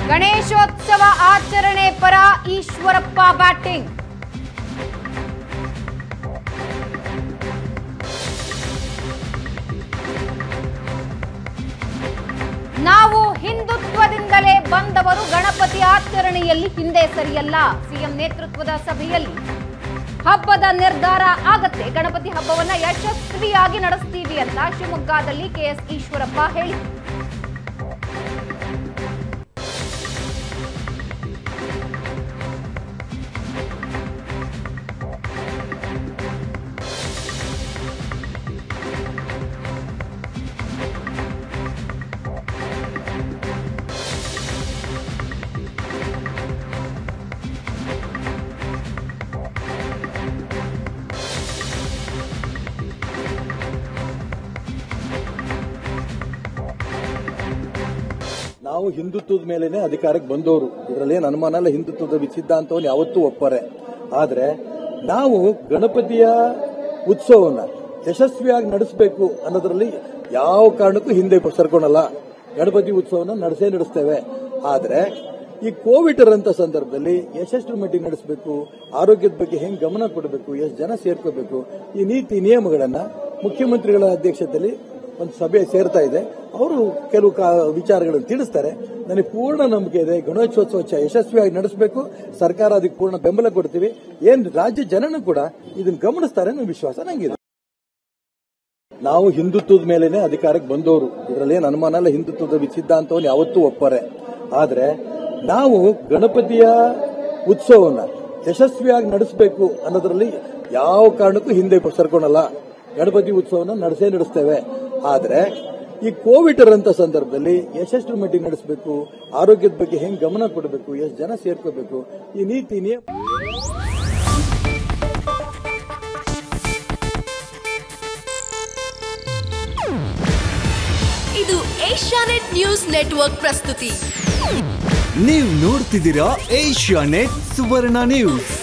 ಗಣೇಶೋತ್ಸವ ಆಚರಣೆ ಪರ ಈಶ್ವರಪ್ಪ ಬ್ಯಾಟಿಂಗ್ ನಾವು ಹಿಂದುತ್ವದಿಂದಲೇ ಬಂದವರು ಗಣಪತಿ ಆಚರಣೆಯಲ್ಲಿ ಹಿಂದೆ ಸರಿಯಲ್ಲ ಸಿಎಂ ನೇತೃತ್ವದ ಸಭೆಯಲ್ಲಿ ಹಬ್ಬದ ನಿರ್ಧಾರ ಆಗತ್ತೆ ಗಣಪತಿ ಹಬ್ಬವನ್ನ ಯಶಸ್ವಿಯಾಗಿ ನಡೆಸ್ತೀವಿ ಅಂತ ಶಿವಮೊಗ್ಗದಲ್ಲಿ ಕೆಎಸ್ ಈಶ್ವರಪ್ಪ ಹೇಳಿ ನಾವು ಹಿಂದುತ್ವದ ಮೇಲೇನೆ ಅಧಿಕಾರಕ್ಕೆ ಬಂದವರು ಇದರಲ್ಲಿ ಏನು ಅನುಮಾನ ಇಲ್ಲ ಹಿಂದುತ್ವದ ಸಿದ್ಧಾಂತವನ್ನು ಯಾವತ್ತೂ ಒಪ್ಪರೆ ಆದ್ರೆ ನಾವು ಗಣಪತಿಯ ಉತ್ಸವವನ್ನ ಯಶಸ್ವಿಯಾಗಿ ನಡೆಸಬೇಕು ಅನ್ನೋದ್ರಲ್ಲಿ ಯಾವ ಕಾರಣಕ್ಕೂ ಹಿಂದೆ ಸರ್ಕೊಳಲ್ಲ ಗಣಪತಿ ಉತ್ಸವನ ನಡೆಸೇ ನಡೆಸ್ತೇವೆ ಆದ್ರೆ ಈ ಕೋವಿಡ್ ಇರೋಂಥ ಸಂದರ್ಭದಲ್ಲಿ ಎಷ್ಟೆಷ್ಟು ಮಟ್ಟಿಗೆ ನಡೆಸಬೇಕು ಆರೋಗ್ಯದ ಬಗ್ಗೆ ಹೆಂಗ್ ಗಮನ ಕೊಡಬೇಕು ಎಷ್ಟು ಜನ ಸೇರ್ಕೋಬೇಕು ಈ ನೀತಿ ನಿಯಮಗಳನ್ನ ಮುಖ್ಯಮಂತ್ರಿಗಳ ಅಧ್ಯಕ್ಷತೆಯಲ್ಲಿ ಒಂದು ಸಭೆ ಸೇರ್ತಾ ಇದೆ ಅವರು ಕೆಲವು ಕಾ- ವಿಚಾರಗಳನ್ನು ತಿಳಿಸ್ತಾರೆ ನನಗೆ ಪೂರ್ಣ ನಂಬಿಕೆ ಇದೆ ಗಣೇಶೋತ್ಸವ ಚ- ಯಶಸ್ವಿಯಾಗಿ ನಡೆಸಬೇಕು ಸರ್ಕಾರ ಅದಕ್ಕೆ ಪೂರ್ಣ ಬೆಂಬಲ ಕೊಡ್ತೀವಿ ಏನ್ ರಾಜ್ಯ ಜನನೂ ಕೂಡ ಇದನ್ನ ಗಮನಿಸ್ತಾರೆ ಅನ್ನೋ ವಿಶ್ವಾಸ ನಂಗಿದೆ ನಾವು ಹಿಂದುತ್ವದ ಮೇಲೇನೆ ಅಧಿಕಾರಕ್ಕೆ ಬಂದವರು ಇದರಲ್ಲಿ ಏನು ಅನುಮಾನ ಇಲ್ಲ ಹಿಂದುತ್ವದ ಸಿದ್ಧಾಂತವನ್ನು ಯಾವತ್ತೂ ಒಪ್ಪರೆ ಆದ್ರೆ ನಾವು ಗಣಪತಿಯ ಉತ್ಸವವನ್ನ ಯಶಸ್ವಿಯಾಗಿ ನಡೆಸಬೇಕು ಅನ್ನೋದ್ರಲ್ಲಿ ಯಾವ ಕಾರಣಕ್ಕೂ ಹಿಂದೆ ಸರ್ಕೊಳಲ್ಲ ಗಣಪತಿ ಉತ್ಸವನ ನಡೆಸೇ ನಡೆಸ್ತೇವೆ ಆದ್ರೆ ಈ ಕೋವಿಡ್ ಇರೋಂಥ ಸಂದರ್ಭದಲ್ಲಿ ಎಷ್ಟೆಷ್ಟು ಮಟ್ಟಿಗೆ ನಡೆಸಬೇಕು ಆರೋಗ್ಯದ ಬಗ್ಗೆ ಹೆಂಗ್ ಗಮನ ಕೊಡಬೇಕು ಎಷ್ಟು ಜನ ಸೇರ್ಕೋಬೇಕು ಈ ನೀತಿ ನಿಯಮ ಇದು ಏಷ್ಯಾನೆಟ್ ನ್ಯೂಸ್ ನೆಟ್ವರ್ಕ್ ಪ್ರಸ್ತುತಿ ನೀವು ನೋಡ್ತಿದ್ದೀರಾ ಏಷ್ಯಾ ನೆಟ್ ಸುವರ್ಣ ನ್ಯೂಸ್